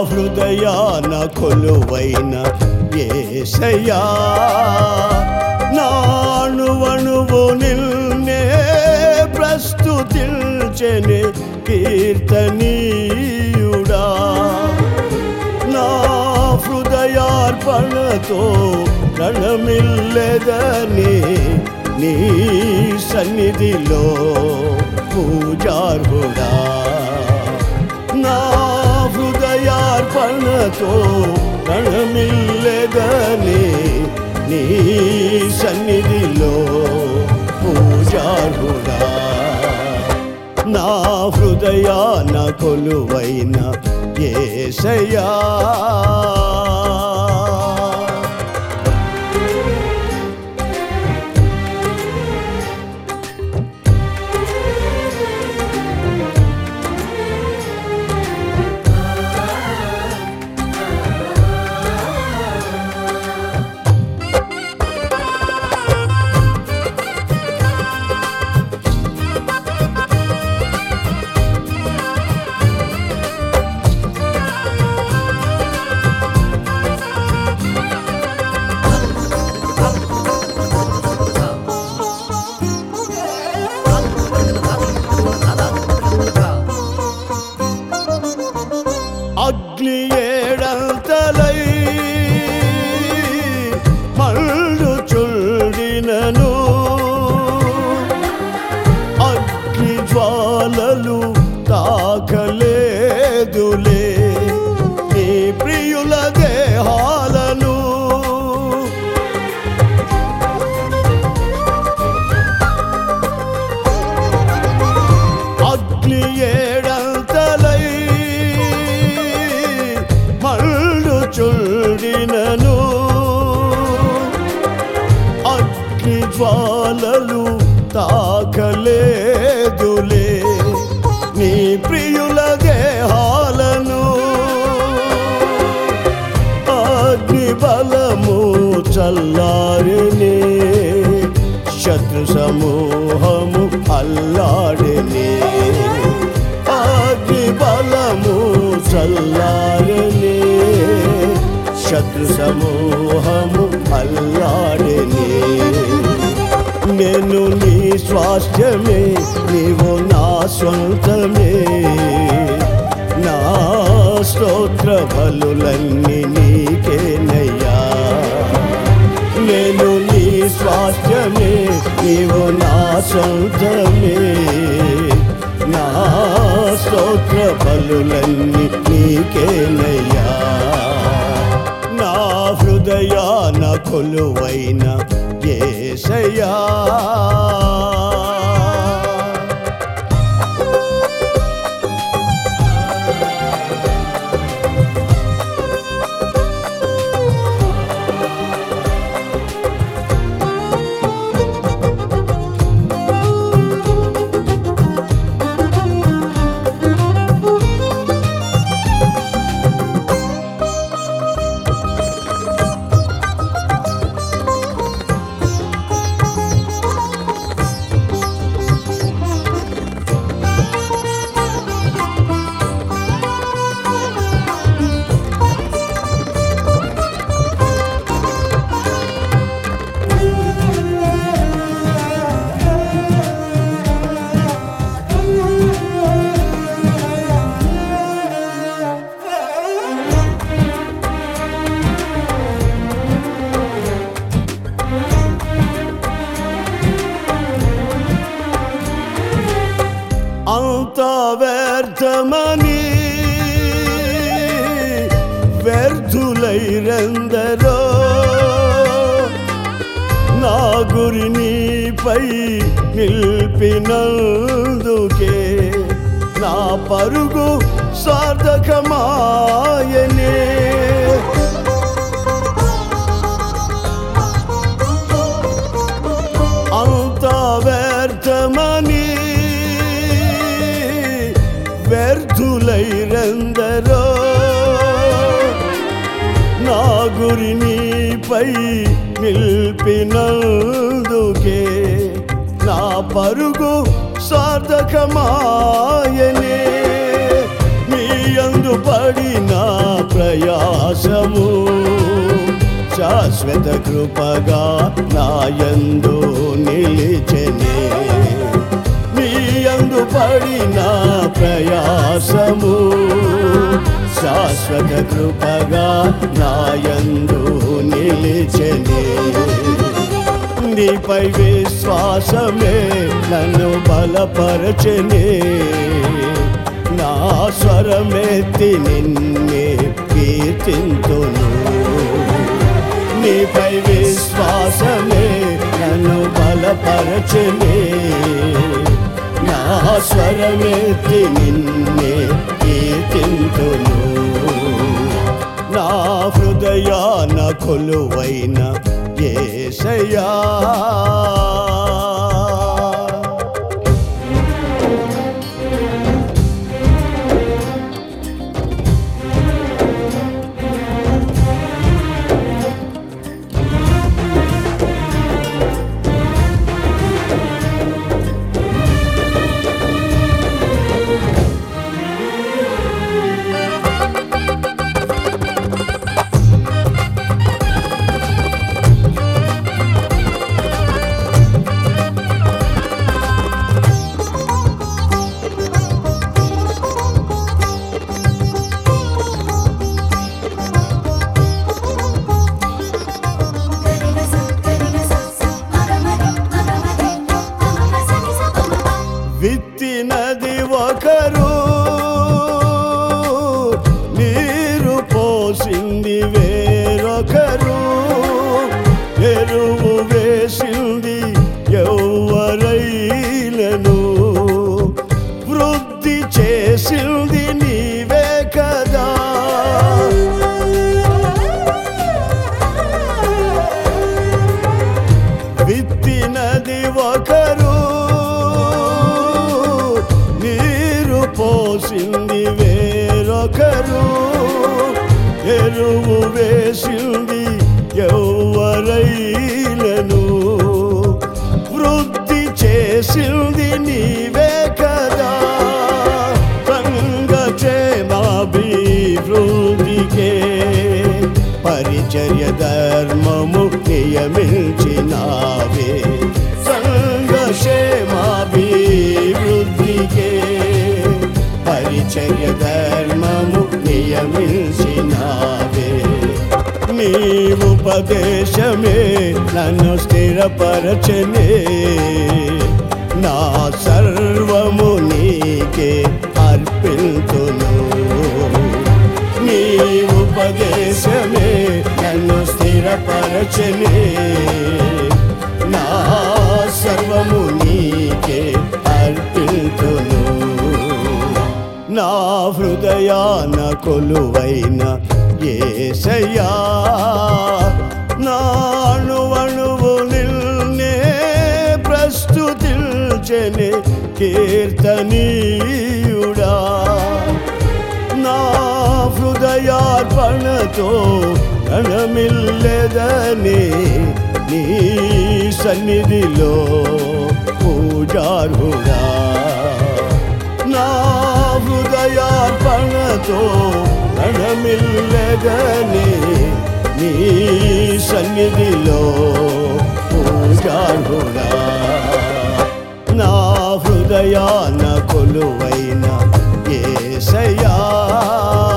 హృదయాన కొలువైన ఏసయ్యా నాణువణువు నిల్నే ప్రస్తుతిల్చెని కీర్తనీయుడా నా హృదయార్పణతో రణమిల్లెదని నీ సన్నిధిలో పూజార్హుడా నా హృదయార్పణతో రణమిల్లెదని నీ సన్నిధిలో పూజార్హుడా నా హృదయాన కొలువైన ఏసయ్యా అగ్ని ఏడంతలై మళ్ళు చుండినను అగ్ని జ్వాలలు తాకలేదులే నీ ప్రియుల దేహాలను అగ్ని ఏడంతలై మళ్ళు చుండినను అగ్ని జ్వాలలు తాకలేదులే నీ ప్రియుల దేహాలను అగ్ని బలము చల్లారినే శత్రు సమూహము అల్లాడినే అగ్ని బలము చల్లారినే శత్రు సమూహము అల్లాడినే నేను నీ స్వాస్థ్యమే నీవు నా సొంతమే నా స్తోత్ర బలులన్నీ నీకేనయ్యా నేను నీ స్వాస్థ్యమే నీవు నా సొంతమే నా స్తోత్ర బలులన్నీ నీకేనయ్యా నా హృదయాన కొలువైన ఏసయ్యా అంత వ్యర్థమని వ్యర్థులైరందరో నా గురి నీపై నిల్పినందుకే నా పరుగు సార్థకమాయనే అంత వ్యర్థమని వ్యర్థులైరందరో నా గురి నీపై నిల్పినందుకే నా పరుగు సార్థకమాయనే నీ యందు పడిన ప్రయాసము శాశ్వత కృపగా నాయందు నిలిచెనే నీ యందు పడిన ప్రయాసము శాశ్వత కృపగా నాయందు నిలిచెనే నీపై విశ్వాసమే నన్ను బలపరచనే నా స్వరమెత్తి నిన్నే కీర్తింతును నీపై విశ్వాసమే నన్ను బలపరచనే నా స్వరమెత్తి నిన్నే కీర్తింతును నా హృదయాన కొలువైన ఏసయ్యా విత్తినది ఒకరు నీరు పోసింది వేరొకరు ఎరువు వేసింది ఎవరైలను వృద్ధి చేసింది నీవే కదా విత్తినది ఒకరు నీరు పోసింది వేరొకరు ఎరువు వేసింది ఎవరైలను వృద్ధి చేసింది నీవే కదా సంగ క్షేమాభివృద్ధికే పరిచర్య ధర్మము నియమించినావే సంఘ క్షేమాభివృద్ధికే పరిచర్య ధర్మము నియమించినావే నీ ఉపదేశమే నన్ను స్థిరపరచనే నా సర్వము నీకే అర్పింతును నీ ఉపదేశమే నన్ను స్థిరపరచనే నా సర్వము నీకే అర్పింతును నా హృదయాన కొలువైన ఏసయ్యా నా అణువణువు నిల్నే ప్రస్తుతిల్చని కీర్తనీయుడా నా హృదయార్పణతో గణమిల్లెదని నీ సన్నిధిలో పూజార్హుడా నా హృదయార్పణతో గణమిల్లెదని నీ సన్నిధిలో పూజార్హుడా నా హృదయాన కొలువైన ఏసయ్యా